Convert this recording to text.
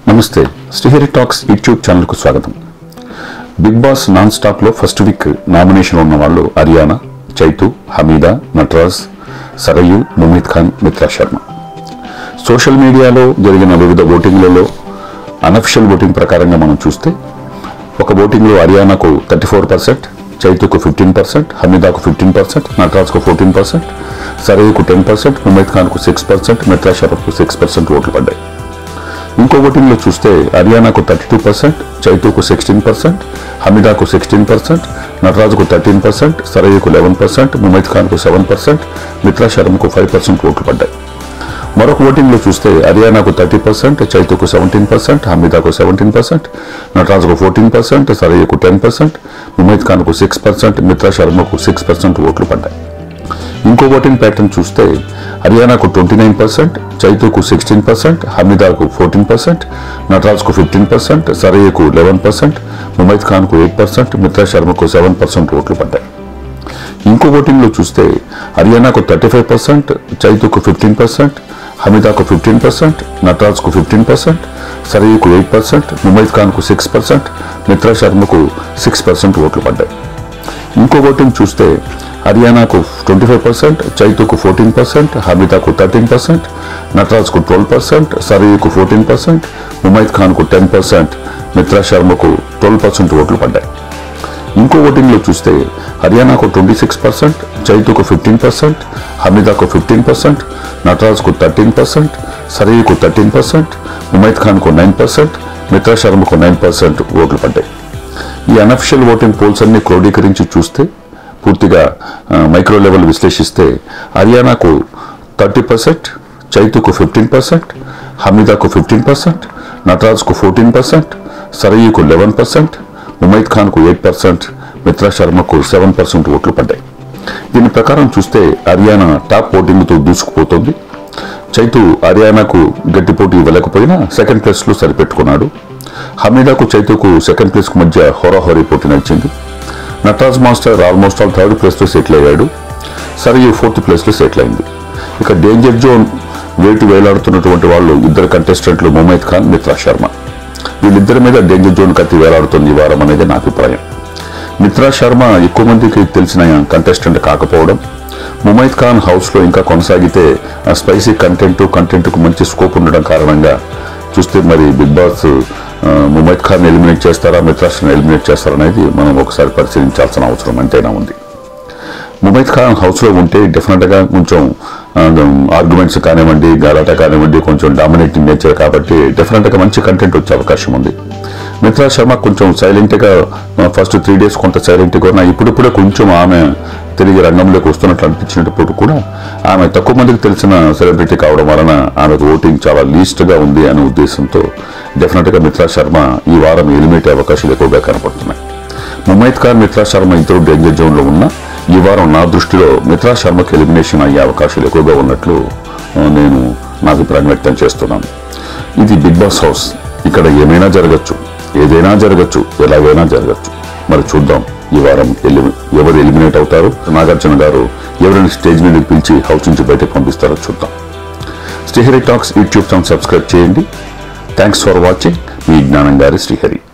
నమస్తే Srihari talks YouTube ఛానల్కు స్వాగతం బిగ్ బాస్ నాన్ స్టాప్లో ఫస్ట్ వీక్ నామినేషన్ ఉన్న వాళ్ళు హరియానా చైతు హమీదా నటరాజ్ సరయు ముమీద్ ఖాన్ మిత్రా శర్మ సోషల్ మీడియాలో జరిగిన వివిధ ఓటింగ్లలో అనఫిషియల్ ఓటింగ్ ప్రకారంగా మనం చూస్తే ఒక ఓటింగ్లో హర్యానాకు థర్టీ ఫోర్ పర్సెంట్ చైతుకు ఫిఫ్టీన్ పర్సెంట్ హమీదాకు ఫిఫ్టీన్ పర్సెంట్ నటరాజ్కు ఫోర్టీన్ పర్సెంట్ సరయ్యకు టెన్ పర్సెంట్ ముమైద్ ఖాన్కు సిక్స్ పర్సెంట్ మిత్రా శరత్కు సిక్స్ పర్సెంట్ ఓట్లు పడ్డాయి ఇంకో ఓటింగ్లో చూస్తే హర్యానాకు థర్టీ టూ పర్సెంట్ చైతుకు సిక్స్టీన్ పర్సెంట్ హమీదాకు సిక్స్టీన్ పర్సెంట్ నటరాజుకు థర్టీన్ పర్సెంట్ సరయ్యకు లెవెన్ పర్సెంట్ ముమైద్ ఖాన్కు సెవెన్ పర్సెంట్ మిత్రా శర్మకు ఫైవ్ పర్సెంట్ ఓట్లు పడ్డాయి మరొక ఓటింగ్లో చూస్తే హర్యానాకు థర్టీ పర్సెంట్ చైతుకు సెవెంటీన్ పర్సెంట్ హమీదాకు సెవెంటీన్ పర్సెంట్ నటరాజుకు ఫోర్టీన్ పర్సెంట్ సరయ్యకు టెన్ పర్సెంట్ ముమైద్ ఖాన్కు సిక్స్ పర్సెంట్ మిత్రా శర్మకు సిక్స్ పర్సెంట్ ఓట్లు పడ్డాయి ఇంకో ఓటింగ్ ప్యాటర్న్ చూస్తే హర్యానాకు ట్వంటీ నైన్ పర్సెంట్ చైతుకు సిక్స్టీన్ పర్సెంట్ హమీదాకు ఫోర్టీన్ పర్సెంట్ నటరాజ్కు ఫిఫ్టీన్ పర్సెంట్ సరయ్యకు లెవెన్ పర్సెంట్ ముమైద్ ఖాన్కు ఎయిట్ పర్సెంట్ మిత్రా శర్మకు సెవెన్ పర్సెంట్ ఓట్లు పడ్డాయి ఇంకో ఓటింగ్లో చూస్తే హర్యానాకు థర్టీ ఫైవ్ పర్సెంట్ చైతుకు ఫిఫ్టీన్ పర్సెంట్ హమీదాకు ఫిఫ్టీన్ పర్సెంట్ నటరాజ్కు ఫిఫ్టీన్ పర్సెంట్ సరయ్యకు ఎయిట్ పర్సెంట్ ముమైద్ ఖాన్కు సిక్స్ పర్సెంట్ మిత్రా శర్మకు సిక్స్ పర్సెంట్ ఓట్లు పడ్డాయి ఇంకో ఓటింగ్ చూస్తే హర్యానాకు ట్వంటీ ఫైవ్ పర్సెంట్ చైతుకు ఫోర్టీన్ పర్సెంట్ హమీదాకు థర్టీన్ పర్సెంట్ నటరాజ్కు ట్వెల్వ్ పర్సెంట్ సరయ్యకు ఫోర్టీన్ పర్సెంట్ ముమైద్ ఖాన్కు టెన్ పర్సెంట్ మిత్రా శర్మకు ట్వెల్వ్ పర్సెంట్ ఓట్లు పడ్డాయి ఇంకో ఓటింగ్లో చూస్తే హర్యానాకు ట్వంటీ సిక్స్ పర్సెంట్ చైతుకు ఫిఫ్టీన్ పర్సెంట్ హమీదాకు ఫిఫ్టీన్ పర్సెంట్ నటరాజ్కు థర్టీన్ పర్సెంట్ సరయ్యకు థర్టీన్ పర్సెంట్ ముమైద్ ఖాన్కు నైన్ పర్సెంట్ మిత్రా శర్మకు నైన్ పర్సెంట్ ఓట్లు పడ్డాయి ఈ అనఫిషియల్ ఓటింగ్ పోల్స్ అన్ని క్రోడీకరించి చూస్తే పూర్తిగా ఆ, మైక్రో లెవెల్ విశ్లేషిస్తే హర్యానాకు థర్టీ పర్సెంట్ చైతుకు ఫిఫ్టీన్ పర్సెంట్ హమీదాకు ఫిఫ్టీన్ పర్సెంట్ నటరాజ్కు ఫోర్టీన్ పర్సెంట్ సరయ్యకు లెవెన్ పర్సెంట్ ముమైద్ ఖాన్కు ఎయిట్ పర్సెంట్ మిత్రా శర్మకు సెవెన్ పర్సెంట్ ఓట్లు పడ్డాయి దీని ప్రకారం చూస్తే హర్యానా టాప్ ఓటింగ్తో దూసుకుపోతోంది చైతు హర్యానాకు గట్టి పోటీ ఇవ్వలేకపోయినా సెకండ్ ప్లేస్లో సరిపెట్టుకున్నాడు హమీదాకు చైతుకు సెకండ్ ప్లేస్కు మధ్య హోరాహోరీ పోటీ నడిచింది Nataraj master almost all third ప్లేస్లో సెటిల్ అయ్యాడు సరియు ఫోర్త్ ప్లేస్లో సెటిల్ అయింది ఇక డేంజర్ జోన్ వేటు వేలాడుతున్నటువంటి వాళ్ళు ఇద్దరు కంటెస్టెంట్లు ముమైద్ ఖాన్ మిత్రా శర్మ వీళ్ళిద్దరి మీద డేంజర్ జోన్ కత్తి వేలాడుతుంది ఈ వారం అనేది నా అభిప్రాయం మిత్రా శర్మ ఎక్కువ మందికి తెలిసిన కంటెస్టెంట్ కాకపోవడం ముమైద్ ఖాన్ హౌస్ లో ఇంకా కొనసాగితే ఆ స్పైసీ కంటెంట్ కంటెంట్ కు మంచి స్కోప్ ఉండడం కారణంగా చూస్తే మరి బిగ్ బాస్ ఆ, ముమైద్ ఖాన్ ఎలిమినేట్ చేస్తారా మిత్రా శర్మ ఎలిమినేట్ చేస్తారా అనేది మనం ఒకసారి పరిశీలించాల్సిన అవసరం ఎంతైనా ఉంది ముమైద్ ఖాన్ హౌస్ లో ఉంటే డెఫినెట్ గా కొంచెం ఆర్గ్యుమెంట్స్ కానివ్వండి గలాట కానివ్వండి కొంచెం డామినేటింగ్ నేచర్ కాబట్టి డెఫినెట్ గా మంచి కంటెంట్ వచ్చే అవకాశం ఉంది మిత్రా శర్మ కొంచెం సైలెంట్ గా ఫస్ట్ త్రీ డేస్ కొంత సైలెంట్ గా ఉన్నా ఇప్పుడిప్పుడే కొంచెం ఆమె తిరిగి రంగంలోకి వస్తున్నట్లు అనిపించినప్పుడు కూడా ఆమె తక్కువ మందికి తెలిసిన సెలబ్రిటీ కావడం వలన ఆమెకు ఓటింగ్ చాలా లీస్ట్ గా ఉంది అనే ఉద్దేశంతో డెఫినెట్ గా మిత్రా శర్మ ఈ వారం ఎలిమినేట్ అయ్యే అవకాశాలు ఎక్కువగా కనపడుతున్నాయి ముమైద్ ఖాన్ మిత్రా శర్మ ఇద్దరు డేంజర్ జోన్ లో ఉన్నా ఈ వారం నా దృష్టిలో మిత్రా శర్మకి ఎలిమినేషన్ అయ్యే అవకాశాలు ఎక్కువగా ఉన్నట్లు ఆ, నేను నా అభిప్రాయం వ్యక్తం చేస్తున్నాను ఇది బిగ్ బాస్ హౌస్ ఇక్కడ ఏమైనా జరగచ్చు ఏదైనా జరగచ్చు ఎలాగైనా జరగచ్చు మరి చూద్దాం ఈ వారం ఎలిమి ఎవరు ఎలిమినేట్ అవుతారు నాగార్జున గారు ఎవరిని స్టేజ్ మీదకి పిలిచి హౌస్ నుంచి బయటకు పంపిస్తారో చూద్దాం Srihari talks YouTube channel subscribe చేయండి థ్యాంక్స్ ఫర్ వాచింగ్ మీ జ్ఞానం గారి శ్రీహరి